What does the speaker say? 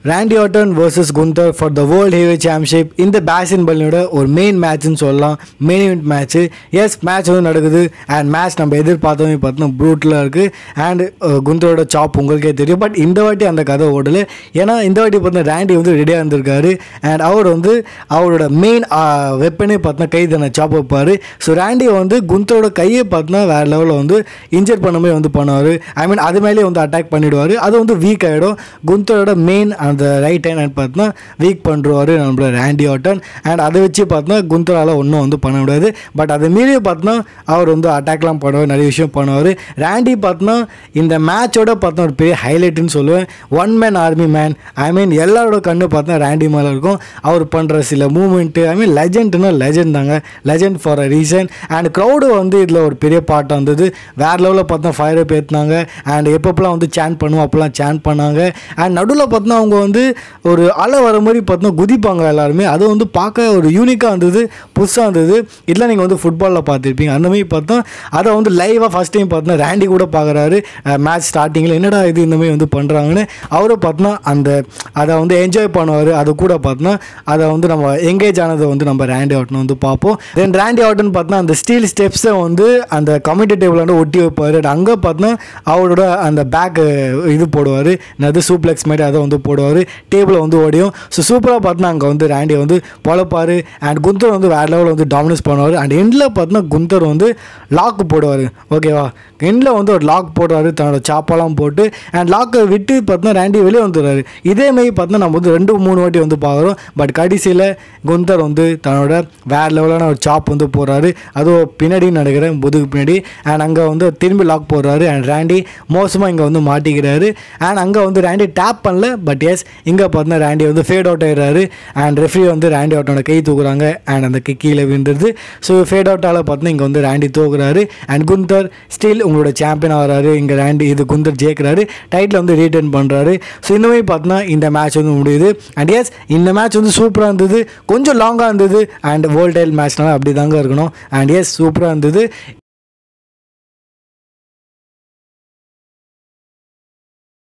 Randy Orton versus Gunther for the world heavy championship இந்த பேசின் பல்லியோட ஒரு மெயின் மேட்ச்னு சொல்லலாம் main event match yes match வந்து நடக்குது அண்ட் மேட்ச் நம்ம எதிர்பார்த்தோமே பார்த்தோம் ப்ரூட்டில் இருக்குது அண்ட் குந்தரோட சாப் உங்களுக்கே தெரியும் பட் இந்த வாட்டி அந்த கதை ஓடல ஏன்னா இந்த வாட்டி பார்த்தா ரேண்டி வந்து ரெடியாக இருந்திருக்காரு அண்ட் அவர் வந்து அவரோட மெயின் வெப்பனே பார்த்தா கை தானே சாப் வைப்பார் ஸோ ரேண்டி வந்து குந்தரோட கையை பார்த்தா வேறு லெவலில் வந்து இன்ஜர் பண்ணமே வந்து பண்ணுவார் ஐ மீன் அது மேலேயே வந்து அட்டாக் பண்ணிவிடுவார் அது வந்து வீக் ஆகிடும் குந்தரோட மெயின் அந்த ரைட் ஹேண்ட் பார்த்தா வீக் பண்ணுறாரு நம்மளோட ரேண்டி ஆட்டன் அண்ட் அதை வச்சு பார்த்தா குந்தரால் ஒன்றும் வந்து பண்ண முடியாது பட் அதை மீறி பார்த்தா அவர் வந்து அட்டாக்லாம் பண்ணுவார் நிறைய விஷயம் பண்ணுவார் ரேண்டி பார்த்தா இந்த மேட்சோட பார்த்தா ஒரு பெரிய ஹைலைட்டுன்னு சொல்லுவேன் one man army man I mean எல்லாரோட கண்ணு பார்த்தா ரேண்டி மேலே இருக்கும் அவர் பண்ணுற சில மூமெண்ட்டு ஐ மீன் லெஜெண்ட்னா லெஜெண்ட் தாங்க legend for a reason and crowd வந்து இதில் ஒரு பெரிய பாட்டாக இருந்தது வேறு லெவலில் பார்த்தா ஃபயரை பேத்துனாங்க அண்ட் எப்பப்பெல்லாம் வந்து சேன் பண்ணுவோம் அப்போல்லாம் சேன் பண்ணாங்க அண்ட் நடுவில் பார்த்தா அவங்க வந்து ஒரு அலை வர மாதிரி பார்த்தா குதிப்பாங்க எல்லாருமே அது வந்து பார்க்க ஒரு யூனிக்காக இருந்தது புதுசாக இருந்தது இதெல்லாம் நீங்கள் வந்து ஃபுட்பாலில் பார்த்துருப்பீங்க அந்த மாதிரி பார்த்தா அதை வந்து லைவாக ஃபஸ்ட் டைம் பார்த்தா ரேண்டி கூட பார்க்குறாரு மேட்ச் ஸ்டார்டிங்கில் என்னடா இது இந்த மாதிரி வந்து பண்ணுறாங்கன்னு அவரும் பார்த்தா அந்த அதை வந்து என்ஜாய் பண்ணுவார் அது கூட பார்த்தா அதை வந்து நம்ம எங்கேஜ் ஆனதை வந்து நம்ம ரேண்டி ஆட்டன் வந்து பார்ப்போம் தென் ரேண்டி ஆட்டன் பார்த்தா அந்த ஸ்டீல் ஸ்டெப்ஸை வந்து அந்த கமிட்டி டேபிள் வந்து ஒட்டி வைப்பார் அங்கே பார்த்தா அவரோட அந்த பேக் இது போடுவார் அது சூப்ளெக்ஸ் மாதிரி அதை வந்து போடுவார் டேபிளை வந்து ஓடியும் ஸோ சூப்பராக பார்த்தா அங்கே வந்து ரேண்டி வந்து பொழப்பார் அண்ட் குந்தர் வந்து வேறு லெவலில் வந்து டாமினஸ் பண்ணுவார் அண்ட் எண்டில் பார்த்தா குந்தர் வந்து லாக் போடுவார் ஓகேவா எண்டில் வந்து ஒரு லாக் போடுவார் தன்னோட சாப்பாலாம் போட்டு அண்ட் லாக்கை விட்டு பார்த்தா ரேண்டி வெளியே வந்துடுறாரு இதேமாரி பார்த்தா நம்ம வந்து ரெண்டு மூணு வாட்டி வந்து பார்க்குறோம் பட் கடைசியில் குந்தர் வந்து தன்னோட வேறு லெவலான ஒரு சாப் வந்து போடுறாரு அதுவும் பின்னாடி நடக்கிறேன் முதுகு பின்னாடி அண்ட் அங்கே வந்து திரும்பி லாக் போடுறாரு அண்ட் ரேண்டி மோசமாக இங்கே வந்து மாட்டிக்கிறாரு அண்ட் அங்கே வந்து ரேண்டி டேப் பண்ணல பட் எஸ் இங்கே பார்த்தா ரேண்டி வந்து ஃபேட் அவுட் ஆயிடுறாரு அண்ட் ரெஃப்ரி வந்து ரேண்டி அவுட்டோட கை தூக்குறாங்க அண்ட் அந்த கை கீழே விழுந்துருது ஸோ ஃபேட் அவுட்டால் பார்த்தா இங்கே வந்து ரேண்டி தூக்குறாரு அண்ட் குந்தர் ஸ்டில் உங்களோட சாம்பியன் ஆகிறாரு இங்கே ரேண்டி இது குந்தர் ஜெயிக்கிறாரு டைட்டில் வந்து ரீட்டர்ன் பண்ணுறாரு ஸோ இந்த மாதிரி பார்த்தோன்னா இந்த மேட்ச் வந்து முடியுது அண்ட் எஸ் இந்த மேட்ச் வந்து சூப்பராக இருந்தது கொஞ்சம் லாங்காக இருந்தது அண்ட் வேர்ல்ட் டைல் மேட்ச்னால அப்படி தாங்க இருக்கணும் அண்ட் எஸ் சூப்பராக இருந்தது